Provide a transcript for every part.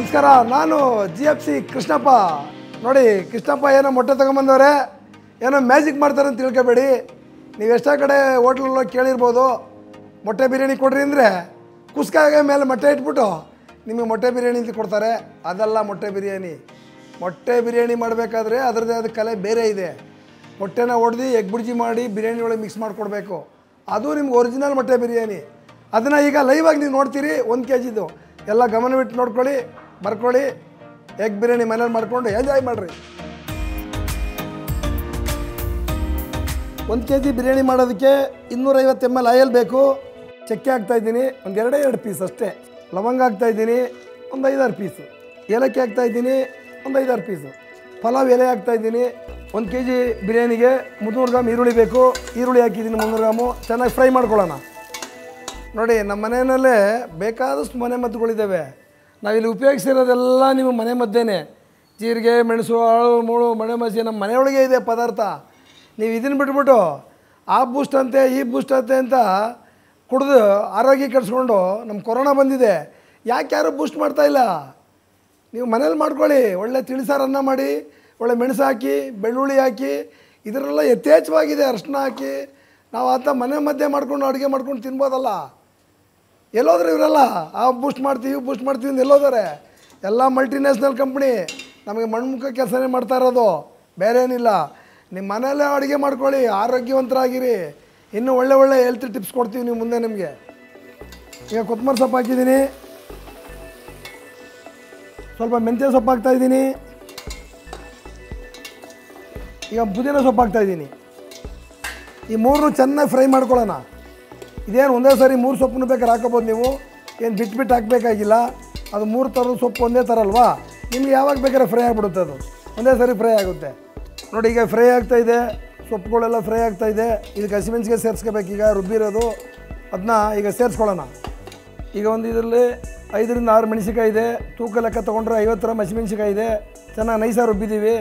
ನಮಸ್ಕಾರ ನಾನು G F C Krishnappa ನೋಡಿ ಕೃಷ್ಣಪ್ಪ ಏನೋ ಮೊಟ್ಟೆ ತಗೊಂಬಂದವ್ರೆ ಏನೋ ಮ್ಯಾಜಿಕ್ ಮಾಡ್ತಾರೆ ಅಂತ ತಿಳ್ಕೊಬೇಡಿ ನೀವು ಎಷ್ಟೋ ಕಡೆ ಹೋಟ್ಲಲ್ಲಿ ಕೇಳಿರ್ಬೋದು ಮೊಟ್ಟೆ ಬಿರಿಯಾನಿ ಕೊಡ್ರಿ ಅಂದರೆ ಕುಸ್ಕಾಗೆ ಮೇಲೆ ಮೊಟ್ಟೆ ಇಟ್ಬಿಟ್ಟು ನಿಮಗೆ ಮೊಟ್ಟೆ ಬಿರಿಯಾನಿ ಅಂತ ಕೊಡ್ತಾರೆ ಅದಲ್ಲ ಮೊಟ್ಟೆ ಬಿರಿಯಾನಿ ಮೊಟ್ಟೆ ಬಿರಿಯಾನಿ ಮಾಡಬೇಕಾದ್ರೆ ಅದರದ್ದೇ ಆದ ಕಲೆ ಬೇರೆ ಇದೆ ಮೊಟ್ಟೆನ ಹೊಡೆದು ಎಗ್ ಬುರ್ಜಿ ಮಾಡಿ ಬಿರಿಯಾನಿ ಒಳಗೆ ಮಿಕ್ಸ್ ಮಾಡಿಕೊಡ್ಬೇಕು ಅದು ನಿಮ್ಗೆ ಒರಿಜಿನಲ್ ಮೊಟ್ಟೆ ಬಿರಿಯಾನಿ ಅದನ್ನು ಈಗ ಲೈವಾಗಿ ನೀವು ನೋಡ್ತೀರಿ ಒಂದು ಕೆ ಜಿದು ಎಲ್ಲ ಗಮನವಿಟ್ಟು ನೋಡ್ಕೊಳ್ಳಿ ಬರ್ಕೊಳ್ಳಿ ಎಗ್ ಬಿರಿಯಾನಿ ಮನೇಲಿ ಮಾಡ್ಕೊಂಡು ಎಂಜಾಯ್ ಮಾಡಿರಿ ಒಂದು ಕೆ ಜಿ ಬಿರಿಯಾನಿ ಮಾಡೋದಕ್ಕೆ ಇನ್ನೂರೈವತ್ತು ಎಮ್ ಎಲ್ ಆಯಲ್ ಬೇಕು ಚಕ್ಕೆ ಹಾಕ್ತಾಯಿದ್ದೀನಿ ಒಂದು ಎರಡೇ ಎರಡು ಪೀಸ್ ಅಷ್ಟೇ ಲವಂಗ ಹಾಕ್ತಾಯಿದ್ದೀನಿ ಒಂದು ಐದಾರು ಪೀಸು ಏಲಕ್ಕಿ ಹಾಕ್ತಾಯಿದ್ದೀನಿ ಒಂದು ಐದಾರು ಪೀಸು ಪಲಾವ್ ಎಲೆ ಹಾಕ್ತಾಯಿದ್ದೀನಿ ಒಂದು ಕೆ ಜಿ ಬಿರಿಯಾನಿಗೆ ಮುನ್ನೂರು ಗ್ರಾಮ್ ಈರುಳ್ಳಿ ಬೇಕು ಈರುಳ್ಳಿ ಹಾಕಿದ್ದೀನಿ ಮುನ್ನೂರು ಗ್ರಾಮು ಚೆನ್ನಾಗಿ ಫ್ರೈ ಮಾಡ್ಕೊಳ್ಳೋಣ ನೋಡಿ ನಮ್ಮ ಮನೆಯಲ್ಲೇ ಬೇಕಾದಷ್ಟು ಮನೆ ಮದ್ದುಗಳಿದ್ದಾವೆ ನಾವಿಲ್ಲಿ ಉಪಯೋಗಿಸಿರೋದೆಲ್ಲ ನಿಮ್ಮ ಮನೆ ಮದ್ದೇನೆ ಜೀರಿಗೆ ಮೆಣಸು ಆಳು ಮೂಳು ಮಳೆ ಮಸಿ ನಮ್ಮ ಮನೆಯೊಳಗೆ ಇದೆ ಪದಾರ್ಥ ನೀವು ಇದನ್ನು ಬಿಟ್ಬಿಟ್ಟು ಆ ಬೂಸ್ಟ್ ಅಂತೆ ಈ ಬೂಸ್ಟ್ ಅಂತೆ ಅಂತ ಕುಡಿದು ಆರೋಗ್ಯ ಕೆಡಿಸ್ಕೊಂಡು ನಮ್ಮ ಕೊರೋನಾ ಬಂದಿದೆ ಯಾಕೆ ಯಾರು ಬೂಸ್ಟ್ ಮಾಡ್ತಾ ಇಲ್ಲ ನೀವು ಮನೇಲಿ ಮಾಡ್ಕೊಳ್ಳಿ ಒಳ್ಳೆ ತಿಳಿಸಾರು ಅನ್ನ ಮಾಡಿ ಒಳ್ಳೆ ಮೆಣಸು ಹಾಕಿ ಬೆಳ್ಳುಳ್ಳಿ ಹಾಕಿ ಇದರೆಲ್ಲ ಯಥೇಚ್ಛವಾಗಿದೆ ಅರ್ಶಿನ ಹಾಕಿ ನಾವು ಆತ ಮನೆ ಮಧ್ಯೆ ಮಾಡ್ಕೊಂಡು ಅಡುಗೆ ಮಾಡ್ಕೊಂಡು ತಿನ್ಬೋದಲ್ಲ ಎಲ್ಲೋದ್ರೆ ಇವರೆಲ್ಲ ಆ ಬೂಸ್ಟ್ ಮಾಡ್ತೀವಿ ಬೂಸ್ಟ್ ಮಾಡ್ತೀವಿ ಅಂತ ಎಲ್ಲೋದಾರೆ ಎಲ್ಲ ಮಲ್ಟಿನ್ಯಾಷನಲ್ ಕಂಪ್ನಿ ನಮಗೆ ಮಣ್ಮುಖ ಕೆಲಸನೇ ಮಾಡ್ತಾ ಇರೋದು ಬೇರೆ ಏನಿಲ್ಲ ನಿಮ್ಮ ಮನೆಯಲ್ಲೇ ಅಡುಗೆ ಮಾಡ್ಕೊಳ್ಳಿ ಆರೋಗ್ಯವಂತರಾಗಿರಿ ಇನ್ನೂ ಒಳ್ಳೆ ಒಳ್ಳೆ ಹೆಲ್ತ್ ಟಿಪ್ಸ್ ಕೊಡ್ತೀವಿ ನೀವು ಮುಂದೆ ನಿಮಗೆ ಈಗ ಕೊತ್ತಂಬರಿ ಸೊಪ್ಪು ಹಾಕಿದ್ದೀನಿ ಸ್ವಲ್ಪ ಮೆಂತ್ಯ ಸೊಪ್ಪು ಹಾಕ್ತಾ ಇದ್ದೀನಿ ಈಗ ಪುದೀನ ಸೊಪ್ಪು ಹಾಕ್ತಾ ಇದ್ದೀನಿ ಈ ಮೂರನ್ನು ಚೆನ್ನಾಗಿ ಫ್ರೈ ಮಾಡ್ಕೊಳ್ಳೋಣ ಇದೇನು ಒಂದೇ ಸಾರಿ ಮೂರು ಸೊಪ್ಪನ್ನು ಬೇಕಾದ್ರೆ ಹಾಕೋಬೋದು ನೀವು ಏನು ಬಿಟ್ಟು ಬಿಟ್ಟು ಹಾಕಬೇಕಾಗಿಲ್ಲ ಅದು ಮೂರು ಥರದ ಸೊಪ್ಪು ಒಂದೇ ಥರ ಅಲ್ವಾ ನಿಮ್ಗೆ ಯಾವಾಗ ಬೇಕಾದ್ರೆ ಫ್ರೈ ಆಗಿಬಿಡುತ್ತೆ ಅದು ಒಂದೇ ಸಾರಿ ಫ್ರೈ ಆಗುತ್ತೆ ನೋಡಿ ಈಗ ಫ್ರೈ ಆಗ್ತಾ ಇದೆ ಸೊಪ್ಪುಗಳೆಲ್ಲ ಫ್ರೈ ಆಗ್ತಾ ಇದೆ ಇದಕ್ಕೆ ಹಸಿಮೆಣ್ಸಿಗೆ ಸೇರಿಸ್ಕೋಬೇಕು ಈಗ ರುಬ್ಬಿರೋದು ಅದನ್ನ ಈಗ ಸೇರಿಸ್ಕೊಳ್ಳೋಣ ಈಗ ಒಂದು ಇದರಲ್ಲಿ ಐದರಿಂದ ಆರು ಮೆಣಸಿಕಾಯಿ ಇದೆ ತೂಕ ಲೆಕ್ಕ ತೊಗೊಂಡ್ರೆ ಐವತ್ತು ಗ್ರಾಮ್ ಹಸಿಮೆಣ್ಸಿಕಾಯಿ ಇದೆ ಚೆನ್ನಾಗಿ ನೈಸಾಗಿ ರುಬ್ಬಿದ್ದೀವಿ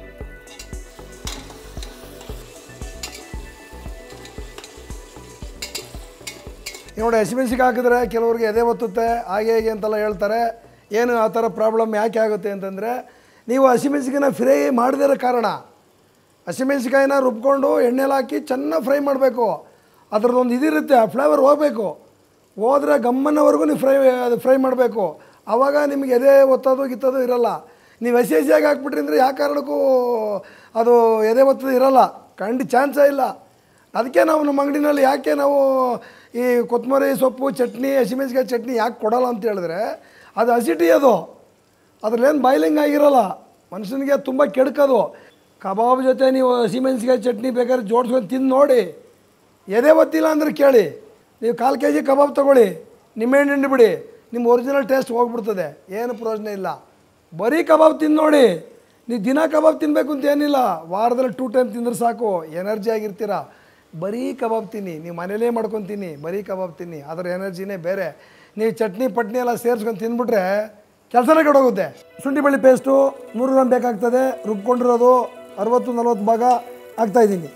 ಈಗ ನೋಡಿ ಹಸಿಮೆಣ್ಸಿಗೆ ಹಾಕಿದ್ರೆ ಕೆಲವ್ರಿಗೆ ಎದೆ ಒತ್ತುತ್ತೆ ಹಾಗೆ ಹೇಗೆ ಅಂತೆಲ್ಲ ಹೇಳ್ತಾರೆ ಏನು ಆ ಥರ ಪ್ರಾಬ್ಲಮ್ ಯಾಕೆ ಆಗುತ್ತೆ ಅಂತಂದರೆ ನೀವು ಹಸಿಮೆಣ್ಸಿಕಾಯಿನ ಫ್ರೈ ಮಾಡದೇ ಇರೋ ಕಾರಣ ಹಸಿಮೆಣ್ಸಿಕಾಯಿನ ರುಬ್ಕೊಂಡು ಎಣ್ಣೆಲಿ ಹಾಕಿ ಚೆನ್ನಾಗಿ ಫ್ರೈ ಮಾಡಬೇಕು ಅದ್ರದ್ದೊಂದು ಇದಿರುತ್ತೆ ಆ ಫ್ಲೇವರ್ ಹೋಗಬೇಕು ಹೋದ್ರೆ ಗಮ್ಮನವರೆಗೂ ನೀವು ಫ್ರೈ ಅದು ಫ್ರೈ ಮಾಡಬೇಕು ಆವಾಗ ನಿಮಗೆ ಎದೆ ಒತ್ತೋದು ಗಿತ್ತೋದು ಇರಲ್ಲ ನೀವು ಹಸಿ ಹಸಿಯಾಗಿ ಹಾಕ್ಬಿಟ್ರಿ ಅಂದರೆ ಯಾವ ಕಾರಣಕ್ಕೂ ಅದು ಎದೆ ಒತ್ತೋದು ಇರಲ್ಲ ಖಂಡಿತ ಚಾನ್ಸೇ ಇಲ್ಲ ಅದಕ್ಕೆ ನಾವು ನಮ್ಮ ಅಂಗಡಿನಲ್ಲಿ ಯಾಕೆ ನಾವು ಈ ಕೊತ್ತಂಬರಿ ಸೊಪ್ಪು ಚಟ್ನಿ ಹಸಿಮೆಣ್ಸಿಕಾಯಿ ಚಟ್ನಿ ಯಾಕೆ ಕೊಡಲ್ಲ ಅಂತ ಹೇಳಿದ್ರೆ ಅದು ಹಸಿಟಿ ಅದು ಅದ್ರಲ್ಲೇನು ಬಾಯ್ಲಿಂಗ್ ಆಗಿರಲ್ಲ ಮನುಷ್ಯನಿಗೆ ತುಂಬ ಕೆಡುಕದು ಕಬಾಬ್ ಜೊತೆ ನೀವು ಹಸಿಮೆಣ್ಸಿಕಾಯಿ ಚಟ್ನಿ ಬೇಕಾದ್ರೆ ಜೋಡಿಸ್ಕೊಂಡು ತಿಂದು ನೋಡಿ ಎದೆ ಒತ್ತಿಲ್ಲ ಅಂದ್ರೆ ಕೇಳಿ ನೀವು ಕಾಲು ಕೆ ಜಿ ಕಬಾಬ್ ತೊಗೊಳ್ಳಿ ನಿಂಬೆಹಣ್ಣು ಹಿಂಡಿ ಬಿಡಿ ನಿಮ್ಮ ಒರಿಜಿನಲ್ ಟೇಸ್ಟ್ ಹೋಗ್ಬಿಡ್ತದೆ ಏನು ಪ್ರಯೋಜನ ಇಲ್ಲ ಬರೀ ಕಬಾಬ್ ತಿಂದು ನೋಡಿ ನೀವು ದಿನ ಕಬಾಬ್ ತಿನ್ನಬೇಕು ಅಂತ ಏನಿಲ್ಲ ವಾರದಲ್ಲಿ ಟೂ ಟೈಮ್ ತಿಂದ್ರೆ ಸಾಕು ಎನರ್ಜಿ ಆಗಿರ್ತೀರ ಬರೀ ಕಬಾಬ್ ತಿನ್ನಿ ನೀವು ಮನೇಲೇ ಮಾಡ್ಕೊಂಡು ತಿನ್ನಿ ಬರೀ ಕಬಾಬ್ ತಿನ್ನಿ ಅದರ ಎನರ್ಜಿನೇ ಬೇರೆ ನೀವು ಚಟ್ನಿ ಪಟ್ನಿ ಎಲ್ಲ ಸೇರಿಸ್ಕೊಂಡು ತಿಂದ್ಬಿಟ್ರೆ ಕೆಲಸನೇ ಕೆಡೋಗುತ್ತೆ ಶುಂಠಿ ಬೆಳ್ಳಿ ಪೇಸ್ಟು ನೂರು ಗ್ರಾಮ್ ಬೇಕಾಗ್ತದೆ ರುಬ್ಕೊಂಡಿರೋದು ಅರವತ್ತು ನಲ್ವತ್ತು ಭಾಗ ಹಾಕ್ತಾಯಿದ್ದೀನಿ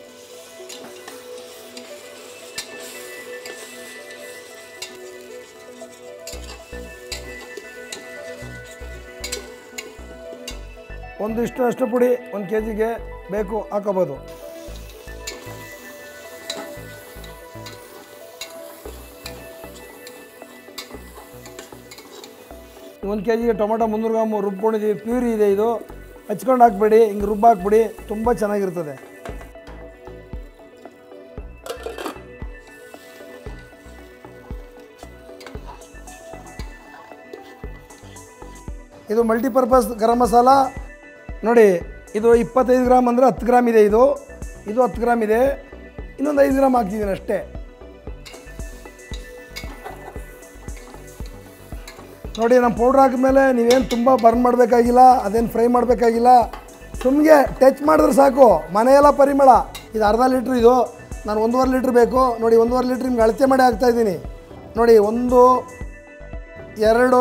ಒಂದು ಇಷ್ಟು ಅಷ್ಟು ಪುಡಿ ಒಂದು ಕೆ ಜಿಗೆ ಬೇಕು ಹಾಕೋಬೋದು ಒಂದು ಕೆ ಜಿಗೆ ಟೊಮೊಟೊ ಮುನ್ನೂರು ಗ್ರಾಮು ರುಬ್ಕೊಂಡಿದ್ದೀವಿ ಪ್ಯೂರಿ ಇದೆ ಇದು ಹಚ್ಕೊಂಡು ಹಾಕ್ಬೇಡಿ ಹಿಂಗೆ ರುಬ್ಬ ಹಾಕ್ಬಿಡಿ ತುಂಬ ಚೆನ್ನಾಗಿರ್ತದೆ ಇದು ಮಲ್ಟಿಪರ್ಪಸ್ ಗರಂ ಮಸಾಲ ನೋಡಿ ಇದು ಇಪ್ಪತ್ತೈದು ಗ್ರಾಮ್ ಅಂದರೆ ಹತ್ತು ಗ್ರಾಮ್ ಇದೆ ಇದು ಇದು ಹತ್ತು ಗ್ರಾಮ್ ಇದೆ ಇನ್ನೊಂದು ಐದು ಗ್ರಾಮ್ ಹಾಕ್ತಿದ್ದೀನಿ ಅಷ್ಟೇ ನೋಡಿ ನಮ್ಮ ಪೌಡ್ರ್ ಹಾಕಿದ್ಮೇಲೆ ನೀವೇನು ತುಂಬ ಬರ್ನ್ ಮಾಡಬೇಕಾಗಿಲ್ಲ ಅದೇನು ಫ್ರೈ ಮಾಡಬೇಕಾಗಿಲ್ಲ ಸುಮ್ಗೆ ಟಚ್ ಮಾಡಿದ್ರೆ ಸಾಕು ಮನೆಯೆಲ್ಲ ಪರಿಮಳ ಇದು ಅರ್ಧ ಲೀಟ್ರ್ ಇದು ನಾನು ಒಂದೂವರೆ ಲೀಟ್ರ್ ಬೇಕು ನೋಡಿ ಒಂದೂವರೆ ಲೀಟ್ರ್ ನಿಮ್ಗೆ ಅಳತೆ ಮಾಡಿ ಹಾಕ್ತಾಯಿದ್ದೀನಿ ನೋಡಿ ಒಂದು ಎರಡು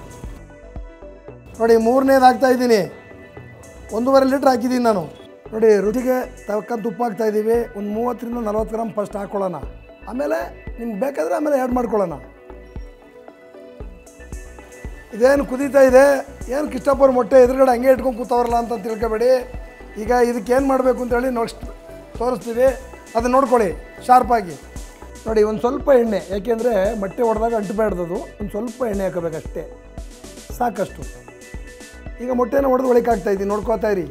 ನೋಡಿ ಮೂರನೇದು ಹಾಕ್ತಾ ಇದ್ದೀನಿ ಒಂದೂವರೆ ಲೀಟ್ರ್ ಹಾಕಿದ್ದೀನಿ ನಾನು ನೋಡಿ ರುಚಿಗೆ ತಕ್ಕಂತ ಉಪ್ಪು ಹಾಕ್ತಾ ಇದ್ದೀವಿ ಒಂದು ಮೂವತ್ತರಿಂದ ನಲ್ವತ್ತು ಗ್ರಾಮ್ ಫಸ್ಟ್ ಹಾಕ್ಕೊಳ್ಳೋಣ ಆಮೇಲೆ ನಿಮ್ಗೆ ಬೇಕಾದರೆ ಆಮೇಲೆ ಆ್ಯಡ್ ಮಾಡ್ಕೊಳ್ಳೋಣ ಇದೇನು ಕುದೀತಾ ಇದೆ ಏನು ಕಿಷ್ಟಪ್ಪವ್ರ ಮೊಟ್ಟೆ ಎದುರುಗಡೆ ಹಂಗೆ ಇಟ್ಕೊಂಡು ಕೂತವ್ರಲ್ಲ ಅಂತ ತಿಳ್ಕೊಬೇಡಿ ಈಗ ಇದಕ್ಕೆ ಏನು ಮಾಡಬೇಕು ಅಂತೇಳಿ ನೆಕ್ಸ್ಟ್ ತೋರಿಸ್ತೀವಿ ಅದನ್ನ ನೋಡ್ಕೊಳ್ಳಿ ಶಾರ್ಪಾಗಿ ನೋಡಿ ಒಂದು ಸ್ವಲ್ಪ ಎಣ್ಣೆ ಯಾಕೆಂದರೆ ಮೊಟ್ಟೆ ಹೊಡೆದಾಗ ಅಂಟಬೇಡ್ದದು ಒಂದು ಸ್ವಲ್ಪ ಎಣ್ಣೆ ಹಾಕೋಬೇಕಷ್ಟೇ ಸಾಕಷ್ಟು ಈಗ ಮೊಟ್ಟೆನ ಹೊಡೆದು ಒಳಗೆ ಹಾಕ್ತಾ ಇದ್ದೀನಿ ನೋಡ್ಕೋತಾ ಇರಿ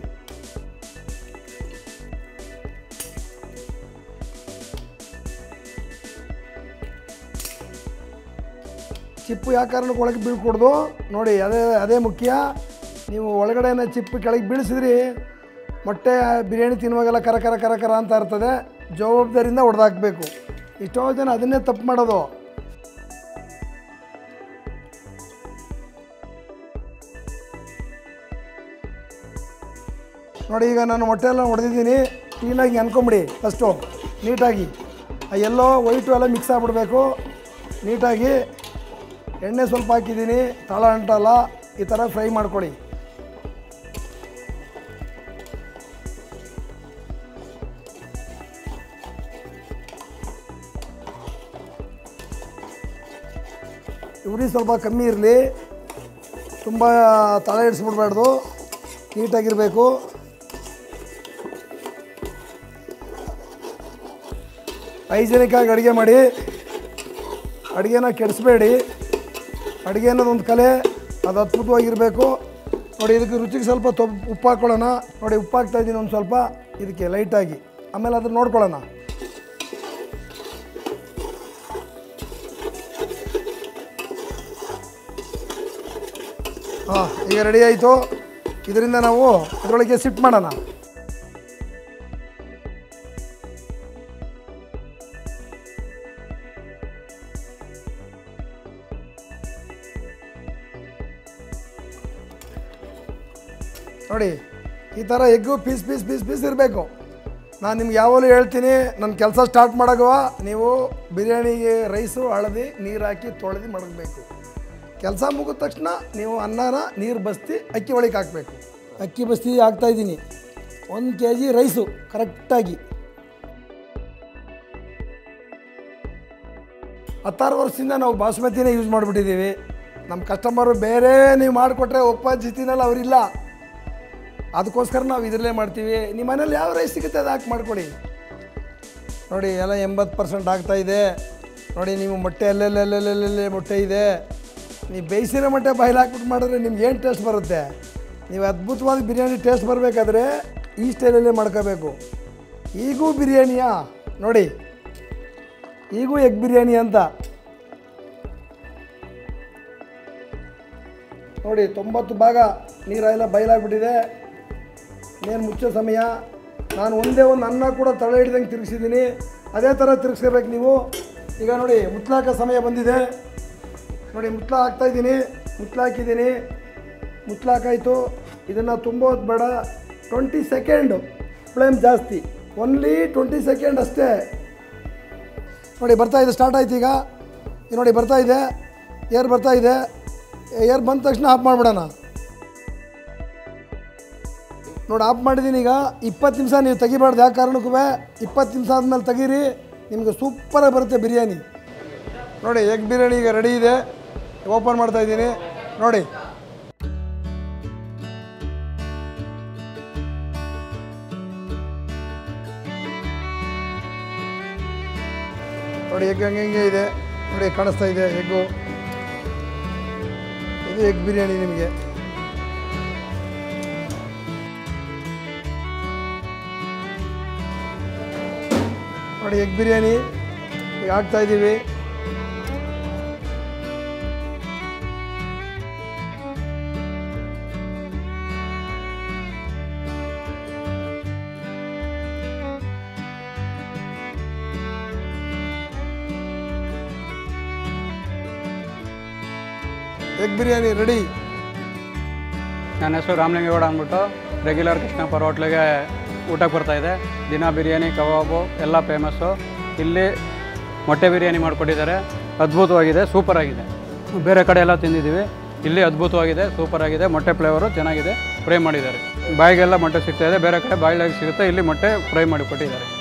ಚಿಪ್ಪು ಯಾವ ಕಾರಣಕ್ಕೆ ಒಳಗೆ ಬೀಳ್ಕೊಡ್ದು ನೋಡಿ ಅದೇ ಅದೇ ಮುಖ್ಯ ನೀವು ಒಳಗಡೆನ ಚಿಪ್ಪು ಕೆಳಗೆ ಬೀಳಿಸಿದ್ರಿ ಮೊಟ್ಟೆ ಬಿರಿಯಾನಿ ತಿನ್ನುವಾಗೆಲ್ಲ ಕರ ಕರ ಕರ ಕರ ಅಂತ ಇರ್ತದೆ ಜವಾಬ್ದಾರಿಯಿಂದ ಹೊಡೆದಾಕಬೇಕು ಎಷ್ಟೋ ಜನ ಅದನ್ನೇ ತಪ್ಪು ಮಾಡೋದು ನೋಡಿ ಈಗ ನಾನು ಮೊಟ್ಟೆ ಎಲ್ಲ ಹೊಡೆದಿದ್ದೀನಿ ಕ್ಲೀನಾಗಿ ಅನ್ಕೊಂಬಿಡಿ ಫಸ್ಟು ನೀಟಾಗಿ ಆ ಎಲ್ಲೋ ವೈಟು ಎಲ್ಲ ಮಿಕ್ಸ್ ಆಗಿಬಿಡ್ಬೇಕು ನೀಟಾಗಿ ಎಣ್ಣೆ ಸ್ವಲ್ಪ ಹಾಕಿದ್ದೀನಿ ತಳ ಅಂಟಲ್ಲ ಈ ಥರ ಫ್ರೈ ಮಾಡ್ಕೊಳ್ಳಿ ಉರಿ ಸ್ವಲ್ಪ ಕಮ್ಮಿ ಇರಲಿ ತುಂಬ ತಳ ಇಡಿಸ್ಬಿಡ್ಬಾರ್ದು ನೀಟಾಗಿರಬೇಕು ಹೈಜೆನಿಕ್ಕಾಗಿ ಅಡುಗೆ ಮಾಡಿ ಅಡುಗೆನ ಕೆಡಿಸ್ಬೇಡಿ ಅಡುಗೆ ಅನ್ನೋದು ಒಂದು ಕಲೆ ಅದು ಅದ್ಭುತವಾಗಿರಬೇಕು ನೋಡಿ ಇದಕ್ಕೆ ರುಚಿಗೆ ಸ್ವಲ್ಪ ತೊಬ್ ಉಪ್ಪು ಹಾಕ್ಕೊಳ್ಳೋಣ ನೋಡಿ ಉಪ್ಪು ಹಾಕ್ತಾ ಇದ್ದೀನಿ ಒಂದು ಸ್ವಲ್ಪ ಇದಕ್ಕೆ ಲೈಟಾಗಿ ಆಮೇಲೆ ಅದನ್ನ ನೋಡ್ಕೊಳ್ಳೋಣ ಹಾಂ ಈಗ ರೆಡಿ ಆಯಿತು ಇದರಿಂದ ನಾವು ಇದರೊಳಗೆ ಸಿಟ್ ಮಾಡೋಣ ನೋಡಿ ಈ ಥರ egg piece piece piece piece ಇರಬೇಕು ನಾನು ನಿಮ್ಗೆ ಯಾವಾಗಲೂ ಹೇಳ್ತೀನಿ ನನ್ನ ಕೆಲಸ ಸ್ಟಾರ್ಟ್ ಮಾಡೋಗುವ ನೀವು ಬಿರಿಯಾನಿಗೆ ರೈಸು ಹಳದಿ ನೀರು ಹಾಕಿ ತೊಳೆದು ಮಡಗಬೇಕು ಕೆಲಸ ಮುಗಿದ ತಕ್ಷಣ ನೀವು ಅನ್ನನ ನೀರು ಬಸ್ತಿ ಅಕ್ಕಿ ಒಳಗೆ ಹಾಕಬೇಕು ಅಕ್ಕಿ ಬಸ್ತಿ ಹಾಕ್ತಾಯಿದ್ದೀನಿ ಒಂದು ಕೆ ಜಿ ರೈಸು ಕರೆಕ್ಟಾಗಿ ಹತ್ತಾರು ವರ್ಷದಿಂದ ನಾವು ಬಾಸುಮತಿನೇ ಯೂಸ್ ಮಾಡಿಬಿಟ್ಟಿದ್ದೀವಿ ನಮ್ಮ ಕಸ್ಟಮರು ಬೇರೆ ನೀವು ಮಾಡಿಕೊಟ್ರೆ ಒಪ್ಪ ಜಿತಿನಲ್ಲಿ ಅವರಿಲ್ಲ ಅದಕ್ಕೋಸ್ಕರ ನಾವು ಇದರಲ್ಲೇ ಮಾಡ್ತೀವಿ ನಿಮ್ಮ ಮನೇಲಿ ಯಾವ ರೈಸ್ ಸಿಗುತ್ತೆ ಅದು ಹಾಕಿ ಮಾಡ್ಕೊಳ್ಳಿ ನೋಡಿ ಎಲ್ಲ ಎಂಬತ್ತು ಪರ್ಸೆಂಟ್ ಆಗ್ತಾ ಇದೆ ನೋಡಿ ನೀವು ಮೊಟ್ಟೆ ಅಲ್ಲೆಲ್ಲೆಲ್ಲೆಲ್ಲೆಲ್ಲೆ ಮೊಟ್ಟೆ ಇದೆ ನೀವು ಬೇಯಿಸಿರೋ ಮೊಟ್ಟೆ ಬಾಯ್ಲಿ ಹಾಕ್ಬಿಟ್ಟು ಮಾಡಿದ್ರೆ ನಿಮ್ಗೆ ಏನು ಟೇಸ್ಟ್ ಬರುತ್ತೆ ನೀವು ಅದ್ಭುತವಾದ ಬಿರಿಯಾನಿ ಟೇಸ್ಟ್ ಬರಬೇಕಾದ್ರೆ ಈ ಸ್ಟೈಲಲ್ಲೇ ಮಾಡ್ಕೋಬೇಕು ಈಗೂ ಬಿರಿಯಾನಿಯಾ ನೋಡಿ ಈಗೂ ಎಗ್ ಬಿರಿಯಾನಿ ಅಂತ ನೋಡಿ ತೊಂಬತ್ತು ಭಾಗ ನೀರೆಲ್ಲ ಬಯಲಾಗ್ಬಿಟ್ಟಿದೆ ಇನ್ನೇನು ಮುಚ್ಚೋ ಸಮಯ ನಾನು ಒಂದೇ ಒಂದು ಅನ್ನ ಕೂಡ ತಲೆ ಹಿಡ್ದಂಗೆ ತಿರುಗಿಸಿದ್ದೀನಿ ಅದೇ ಥರ ತಿರುಗಿಸ್ಕೋಬೇಕು ನೀವು ಈಗ ನೋಡಿ ಮುತ್ಲಾಕ ಸಮಯ ಬಂದಿದೆ ನೋಡಿ ಮುತ್ಲ ಹಾಕ್ತಾಯಿದ್ದೀನಿ ಮುತ್ಲ ಹಾಕಿದ್ದೀನಿ ಮುತ್ಲಾಕಾಯಿತು ಇದನ್ನು ತುಂಬೋದು ಬೇಡ ಟ್ವೆಂಟಿ ಸೆಕೆಂಡು ಫ್ಲೇಮ್ ಜಾಸ್ತಿ ಓನ್ಲಿ ಟ್ವೆಂಟಿ ಸೆಕೆಂಡ್ ಅಷ್ಟೇ ನೋಡಿ ಬರ್ತಾ ಇದೆ ಸ್ಟಾರ್ಟ್ ಆಯ್ತು ಈಗ ಈಗ ನೋಡಿ ಬರ್ತಾ ಇದೆ ಏರ್ ಬರ್ತಾ ಇದೆ ಏರ್ ಬಂದ ತಕ್ಷಣ ಆಫ್ ಮಾಡಿಬಿಡೋಣ ನೋಡಿ ಆಫ್ ಮಾಡಿದ್ದೀನಿ ಈಗ ಇಪ್ಪತ್ತು ನಿಮಿಷ ನೀವು ತೆಗಿಬಾರ್ದು ಯಾವ ಕಾರಣಕ್ಕೂ ಇಪ್ಪತ್ತು ನಿಮಿಷ ಆದಮೇಲೆ ತೆಗೀರಿ ನಿಮಗೆ ಸೂಪರಾಗಿ ಬರುತ್ತೆ ಬಿರಿಯಾನಿ ನೋಡಿ ಎಗ್ ಬಿರಿಯಾನಿ ಈಗ ರೆಡಿ ಇದೆ ಓಪನ್ ಮಾಡ್ತಾ ಇದ್ದೀನಿ ನೋಡಿ ನೋಡಿ ಎಗ್ ಹಂಗೆ ಹಂಗೆ ಇದೆ ನೋಡಿ ಕಾಣಿಸ್ತಾ ಇದೆ ಎಗ್ಗು ಇದು ಎಗ್ ಬಿರಿಯಾನಿ ನಿಮಗೆ ನೋಡಿ ಎಗ್ ಬಿರಿಯಾನಿ ಈಗ ಹಾಕ್ತಾ ಇದ್ದೀವಿ ಎಗ್ ಬಿರಿಯಾನಿ ರೆಡಿ ನನ್ನ ಹೆಸರು ರಾಮಲಿಂಗೇಗೌಡ ಅಂದ್ಬಿಟ್ಟು ರೆಗ್ಯುಲರ್ ಕೃಷ್ಣಪ್ಪರ ಹೋಟ್ಲಿಗೆ ಊಟಕ್ಕೆ ಬರ್ತಾ ಇದೆ ದಿನ ಬಿರಿಯಾನಿ ಕಬಾಬು ಎಲ್ಲ ಫೇಮಸ್ಸು ಇಲ್ಲಿ ಮೊಟ್ಟೆ ಬಿರಿಯಾನಿ ಮಾಡಿಕೊಟ್ಟಿದ್ದಾರೆ ಅದ್ಭುತವಾಗಿದೆ ಸೂಪರ್ ಆಗಿದೆ ಬೇರೆ ಕಡೆ ಎಲ್ಲ ತಿಂದಿದ್ದೀವಿ ಇಲ್ಲಿ ಅದ್ಭುತವಾಗಿದೆ ಸೂಪರ್ ಆಗಿದೆ ಮೊಟ್ಟೆ ಫ್ಲೇವರು ಚೆನ್ನಾಗಿದೆ ಫ್ರೈ ಮಾಡಿದ್ದಾರೆ ಬಾಯಿಗೆಲ್ಲ ಮೊಟ್ಟೆ ಸಿಗ್ತಾ ಇದೆ ಬೇರೆ ಕಡೆ ಬಾಯಿಲಾಗಿ ಸಿಗುತ್ತೆ ಇಲ್ಲಿ ಮೊಟ್ಟೆ ಫ್ರೈ ಮಾಡಿ ಕೊಟ್ಟಿದ್ದಾರೆ